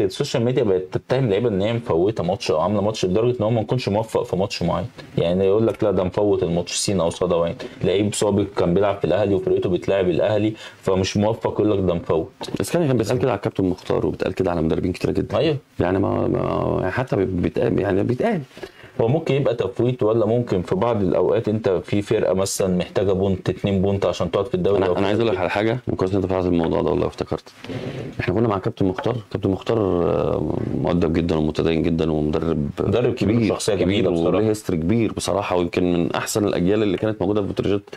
السوشيال ميديا بقت تتهم لعيبه ان هي مفوته ماتش او عامله ماتش لدرجه ان هو ما يكونش موفق في ماتش معين يعني يقول لك لا ده مفوت الماتش سين او صدى وين لعيب سابق كان بيلعب في الاهلي وفرقته بتلاعب الاهلي فمش موفق يقول لك ده مفوت بس كان كان بيتقال كده على الكابتن مختار وبيتقال كده على مدربين كتير جدا ايوه يعني ما, ما يعني حتى بيتقال يعني بيتقال هو ممكن يبقى تفويت ولا ممكن في بعض الاوقات انت في فرقه مثلا محتاجه بونت اتنين بونت عشان تقعد في الدوري انا انا عايز اقول لك على حاجه وكويس إن انت فتحت الموضوع ده والله افتكرت احنا كنا مع كابتن مختار كابتن مختار آه، مؤدب جدا ومتدين جدا ومدرب مدرب كبير، شخصية جميلة كبير بصراحة. وليه هيستوري كبير بصراحه ويمكن من احسن الاجيال اللي كانت موجوده في بتروجيت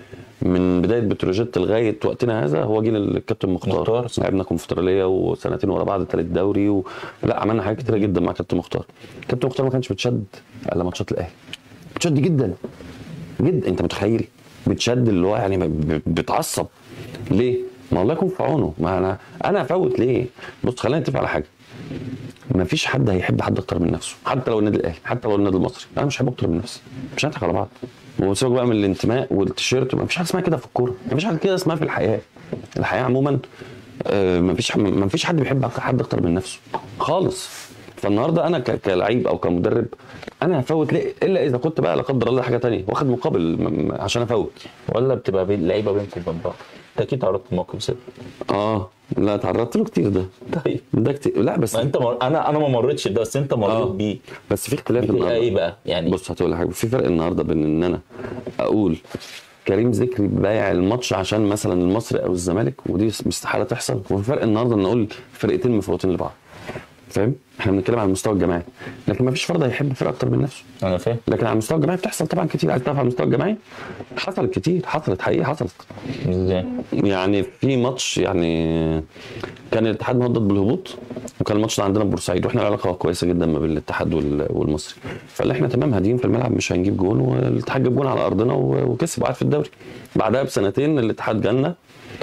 من بدايه بتروجيت لغايه وقتنا هذا هو جيل الكابتن مختار, مختار، صح. لعبنا كونفدراليه وسنتين ورا بعض ثالث دوري و... لا عملنا حاجات كتيره جدا مع كابتن مختار كابتن مختار ما كانش بتشد الا ماتشات الاهلي بتشد جدا جدا انت متخيل بتشد اللي هو يعني ب- بتعصب ليه؟ ما الله يكون في عونه ما انا انا افوت ليه؟ بص خلينا نتفق على حاجه ما فيش حد هيحب حد اكتر من نفسه حتى لو النادي الاهلي حتى لو النادي المصري انا مش هحب اكتر من نفسي مش هنضحك على بعض وسيبك بقى من الانتماء والتيشيرت ما فيش حاجه اسمها كده في الكوره ما فيش حاجه كده اسمها في الحياه الحياه عموما آه، ما فيش ما فيش حد بيحب حد اكتر من نفسه خالص فالنهارده انا ك- كلعيب او كمدرب انا هفوت ليه الا اذا كنت بقى لا قدر الله حاجه تانية واخد مقابل م- م- عشان افوت ولا بتبقى بين لعيبه بينكم وبين بعض انت اكيد تعرضت لموقف زي ده. اه لا تعرضت له كتير ده طيب ده كتير لا بس ما انت مر... انا انا ما مريتش بده بس انت مريت آه. بيه بس في اختلاف بتبقى النهارده ايه بقى يعني بص هتقول لك حاجه في فرق النهارده بين ان انا اقول كريم ذكري بايع الماتش عشان مثلا المصري او الزمالك ودي استحاله تحصل وفي فرق النهارده ان اقول فرقتين مفوتين لبعض فاهم احنا بنتكلم على المستوى الجماعي لكن ما فيش فرد هيحب فرقه اكتر من نفسه انا فاهم لكن على المستوى الجماعي بتحصل طبعا كتير عايز تعرف على المستوى الجماعي حصلت كتير حصلت حقيقي حصلت ازاي يعني في ماتش يعني كان الاتحاد مهدد بالهبوط وكان الماتش ده عندنا في بورسعيد واحنا العلاقه كويسه جدا ما بين الاتحاد وال- والمصري فاللي احنا تمام هاديين في الملعب مش هنجيب جون والاتحاد جاب جون على ارضنا و- وكسب وقعد في الدوري بعدها بسنتين الاتحاد جالنا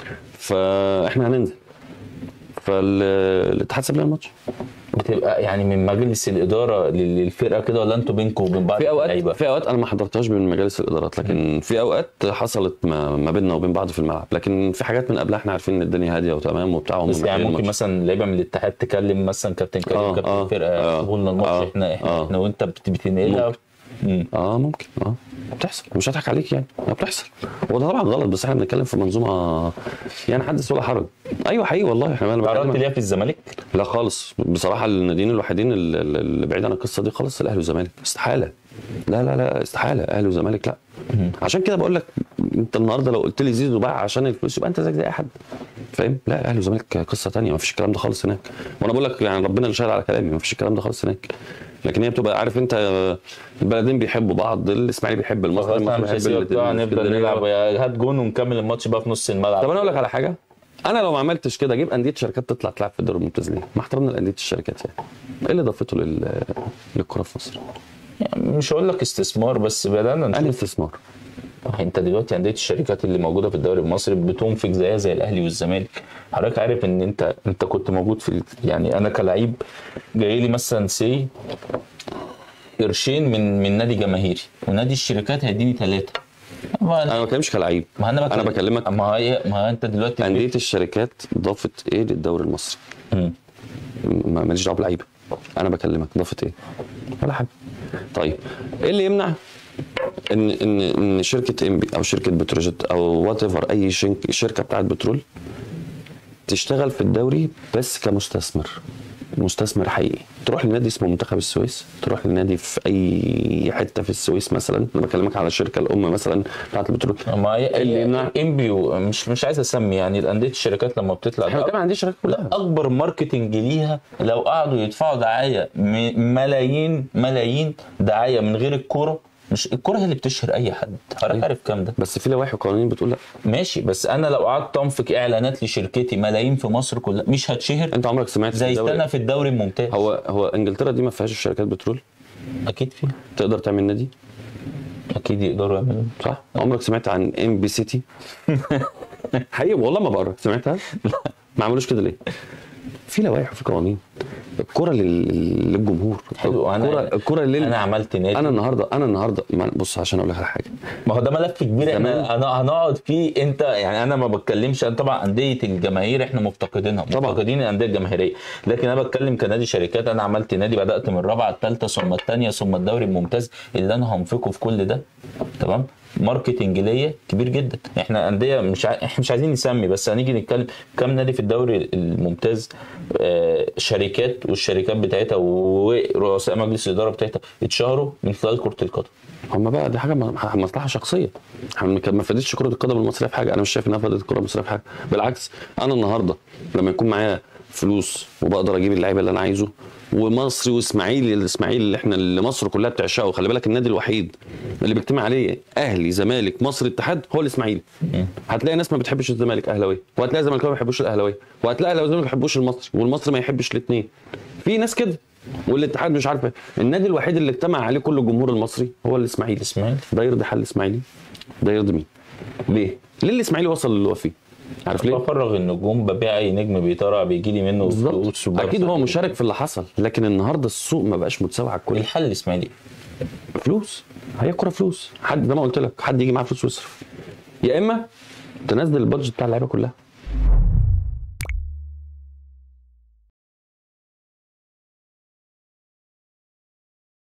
فاحنا هننزل فالاتحاد ساب لنا الماتش بتبقى يعني من مجلس الاداره لل- للفرقه كده ولا انتوا بينكم وبين بعض في اوقات لعيبة؟ في اوقات انا ما حضرتهاش من مجالس الادارات لكن في اوقات حصلت ما, ما بيننا وبين بعض في الملعب لكن في حاجات من قبلها احنا عارفين ان الدنيا هاديه وتمام وبتاع وهم بس يعني ماشيين ممكن الماتش. مثلا لعيبه من الاتحاد تكلم مثلا كابتن كريم آه، كابتن آه، الفرقه آه، سيبوا لنا الماتش آه، احنا احنا, آه. احنا وانت بت- بتنقلها مم. اه ممكن اه بتحصل مش هضحك عليك يعني اه بتحصل هو ده طبعا غلط بس احنا بنتكلم في منظومه يعني حدث ولا حرج ايوه حقيقي والله احنا انا تعرضت بتكلم ليها في الزمالك لا خالص بصراحه الناديين الوحيدين اللي اللي بعيد عن القصه دي خالص الاهلي والزمالك استحاله لا لا لا استحاله اهلي وزمالك لا عشان كده بقول لك انت النهارده لو قلت لي زيزو باع عشان الفلوس يبقى انت زيك زي اي حد فاهم لا الاهلي والزمالك قصه تانية ما فيش الكلام ده خالص هناك وانا بقول لك يعني ربنا اللي شاهد على كلامي ما فيش الكلام ده خالص هناك لكن هي بتبقى عارف انت البلدين بيحبوا بعض الاسماعيلي بيحب المصري خلاص انا المصري مش بيحب هسيبك بقى نفضل الاسكندرية. نلعب يا هات جون ونكمل الماتش بقى في نص الملعب طب انا اقول لك على حاجه انا لو ما عملتش كده اجيب انديه شركات تطلع تلعب في الدوري الممتاز ليه؟ مع احترامنا لانديه الشركات يعني ايه اللي ضافته لل... للكره في مصر؟ يعني مش هقول لك استثمار بس بدانا انهي نشوف استثمار؟ انت دلوقتي انديه الشركات اللي موجوده في الدوري المصري بتنفق زيها زي الاهلي والزمالك حضرتك عارف ان انت انت كنت موجود في يعني انا كلعيب جاي لي مثلا سي قرشين من من نادي جماهيري ونادي الشركات هيديني ثلاثه ما انا ما بتكلمش كلعيب ما انا انا بكلمك ما هي ما انت دلوقتي انديه الشركات ضافت ايه للدوري المصري؟ مم. ما- ماليش دعوه بلعيبه انا بكلمك ضافت ايه؟ ولا حاجه طيب ايه اللي يمنع ان ان ان شركه انبي او شركه بتروجيت او وات ايفر اي شنك- شركه بتاعت بترول تشتغل في الدوري بس كمستثمر مستثمر حقيقي تروح لنادي اسمه منتخب السويس تروح لنادي في اي حته في السويس مثلا انا بكلمك على الشركه الام مثلا بتاعت البترول ما هي إيه اللي يمنع امبيو مش مش عايز اسمي يعني الانديه الشركات لما بتطلع احنا بنتكلم عن دي الشركات كلها اكبر ماركتنج ليها لو قعدوا يدفعوا دعايه م- ملايين ملايين دعايه من غير الكوره مش الكوره هي اللي بتشهر اي حد حضرتك عارف الكلام ده بس في لوائح وقوانين بتقول لا ماشي بس انا لو قعدت انفق اعلانات لشركتي ملايين في مصر كلها مش هتشهر انت عمرك سمعت في زي الدوري استنى في الدوري الممتاز هو هو انجلترا دي ما فيهاش شركات بترول اكيد في تقدر تعمل نادي اكيد يقدروا يعملوا صح عمرك سمعت عن ام بي سيتي حقيقي والله ما بقرا سمعتها ما عملوش كده ليه في لوائح وفي قوانين الكره لل- للجمهور حلو الكره انا الكره لل انا عملت نادي انا النهارده انا النهارده ما- بص عشان اقول لك على حاجه ما هو ده ملف كبير تمام. احنا هن- هنقعد فيه انت يعني انا ما بتكلمش أنا طبعا انديه الجماهير احنا مفتقدينها طبعا. مفتقدين الانديه الجماهيريه لكن انا بتكلم كنادي شركات انا عملت نادي بدات من الرابعه الثالثه ثم الثانيه ثم الدوري الممتاز اللي انا هنفقه في كل ده تمام ماركتنج ليا كبير جدا احنا انديه مش ع... احنا مش عايزين نسمي بس هنيجي نتكلم كم نادي في الدوري الممتاز آه شركات والشركات بتاعتها ورؤساء مجلس الاداره بتاعتها اتشهروا من خلال كره القدم هم بقى دي حاجه م- مصلحه شخصيه احنا ما ما فادتش كره القدم المصريه في حاجه انا مش شايف انها فادت الكره المصريه في حاجه بالعكس انا النهارده لما يكون معايا فلوس وبقدر اجيب اللعيبه اللي انا عايزه ومصري واسماعيلي الاسماعيلي اللي احنا اللي مصر كلها بتعشقه خلي بالك النادي الوحيد اللي بيجتمع عليه اهلي زمالك مصر اتحاد هو الاسماعيلي هتلاقي ناس ما بتحبش الزمالك اهلاويه وهتلاقي زملكاويه ما بيحبوش الاهلاويه وهتلاقي اهلاويه ما بيحبوش المصري والمصري ما يحبش الاثنين في ناس كده والاتحاد مش عارف إيه. النادي الوحيد اللي اجتمع عليه كل الجمهور المصري هو الاسماعيلي الإسماعيلي. ده يرضي حل الاسماعيلي ده يرضي مين ليه ليه الاسماعيلي وصل اللي هو فيه عارف ليه بفرغ النجوم ببيع اي نجم بيطرع بيجي لي منه فلوس بالظبط وبرفع. اكيد هو مشارك في اللي حصل لكن النهارده السوق ما بقاش متساوي على الكل الحل الاسماعيلي فلوس هي كرة فلوس حد زي ما قلت لك حد يجي معاه فلوس ويصرف يا اما تنزل البادجت بتاع اللعيبه كلها